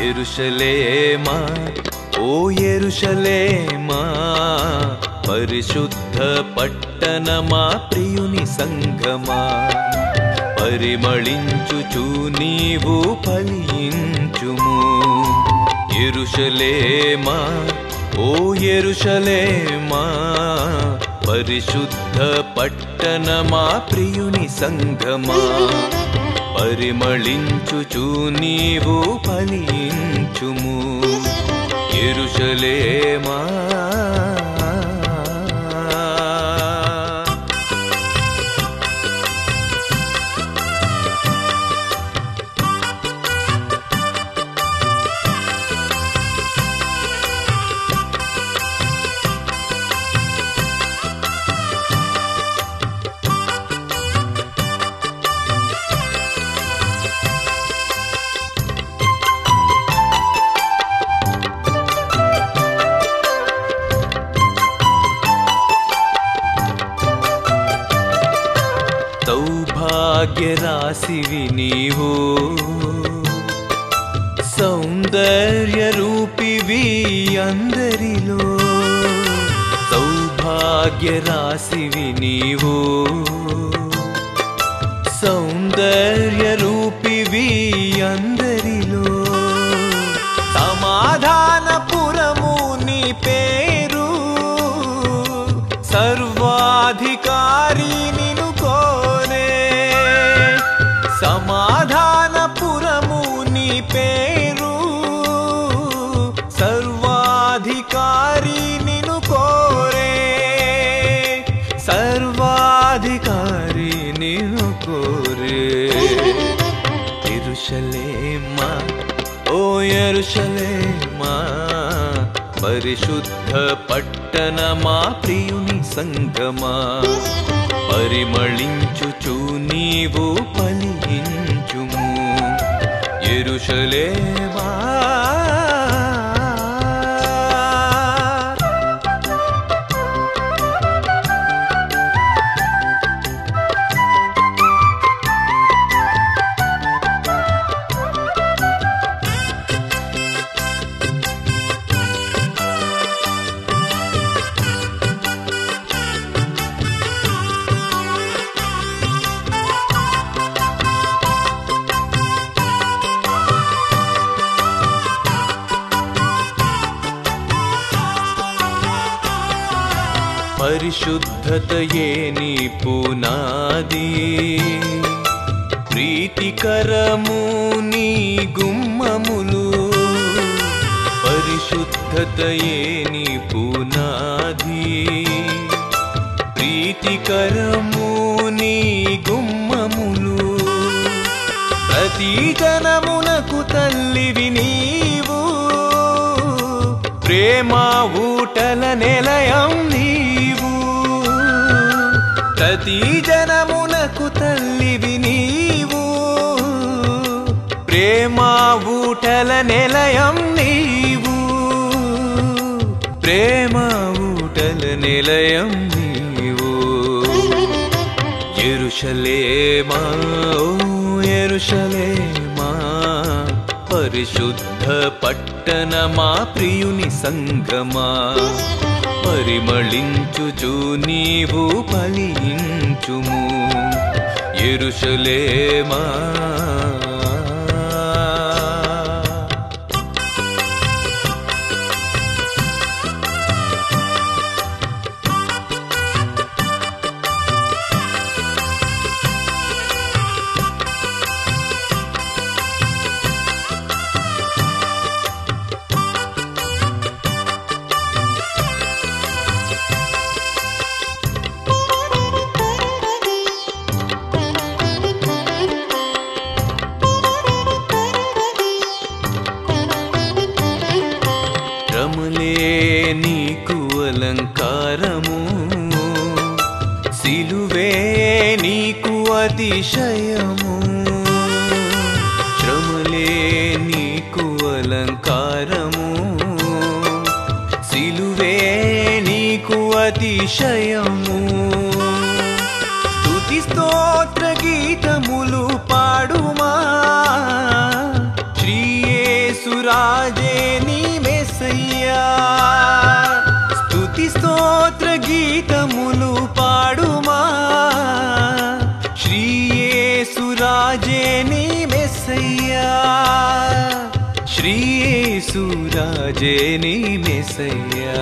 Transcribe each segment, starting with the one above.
ఎరుషలేమా ఓ ఎరుషలేమా పరిశుద్ధ పట్టణమా ప్రియుని సంగమా పరిమళించుచు నీవు ఫలించుము ఎరుషలేమా ఓ ఎరుషలేమా పరిశుద్ధ పట్టణమా ప్రియుని సంగమా పరిమళించుచు నీవు ఫలించుము ఎరుషలేమా సౌభాగ్యరాశివి నీవు సౌందర్య రూపివి అందరిలో సౌభాగ్యరాశివి నీవు సౌందర్య రూపివి అందరిలో సమాధానపురము నీ పేరు సర్వాధికారి నిను కోరే సమాధానపురము నీ పేరు సర్వాధికారి నిను కోరే సర్వాధికారి నిను కోరే ఎరుషలేమా ఓ ఎరుషలేమా పరిశుద్ధ పట్టణమా ప్రియుని సంగమా పరిమళించుచు నీవు ఫలించుము ఎరుషలేమా పరిశుద్ధతయే నీ పునాది ప్రీతికరము నీ గుమ్మములు పరిశుద్ధతయే నీ పునాది ప్రీతికరము నీ గుమ్మములు ప్రతి జనమునకు తల్లివి నీవు ప్రేమ ఊటల నిలయం నీవు ప్రతి జనమునకు తల్లివి నీవు ప్రేమ ఊటల నిలయం నీవు ప్రేమ ఊటల నిలయం నీవు ఎరుషలేమా ఓ ఎరుషలేమా పరిశుద్ధ పట్టణమా ప్రియుని సంగమా పరిమళించుచు నీవు ఫలించుము ఎరుషలేమా రములే నీకు అలంకారము సిలువే నీకు అతిశయము శ్రమలే నీకు అలంకారము సిలువే నీకు అతిశయము స్తుతి స్తోత్ర గీతములు పాడుమా శ్రీయేసురా యేసురాజే నీ మెసయ్యా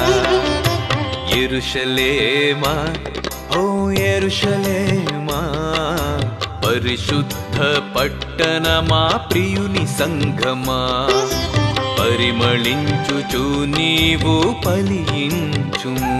ఎరుషలేమా ఓ ఎరుషలేమా పరిశుద్ధ పట్టణమా ప్రియుని సంఘమా పరిమళించుచు నీవు పలించుము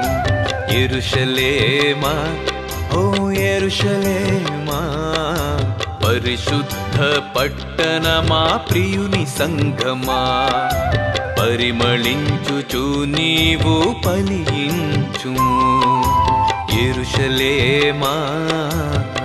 ఎరుషలేమా ఓ ఎరుషలేమా పరిశుద్ధ పట్టణమా ప్రియుని సంఘమా పరిమళించుచు నీవు పలించుము ఎరుషలేమా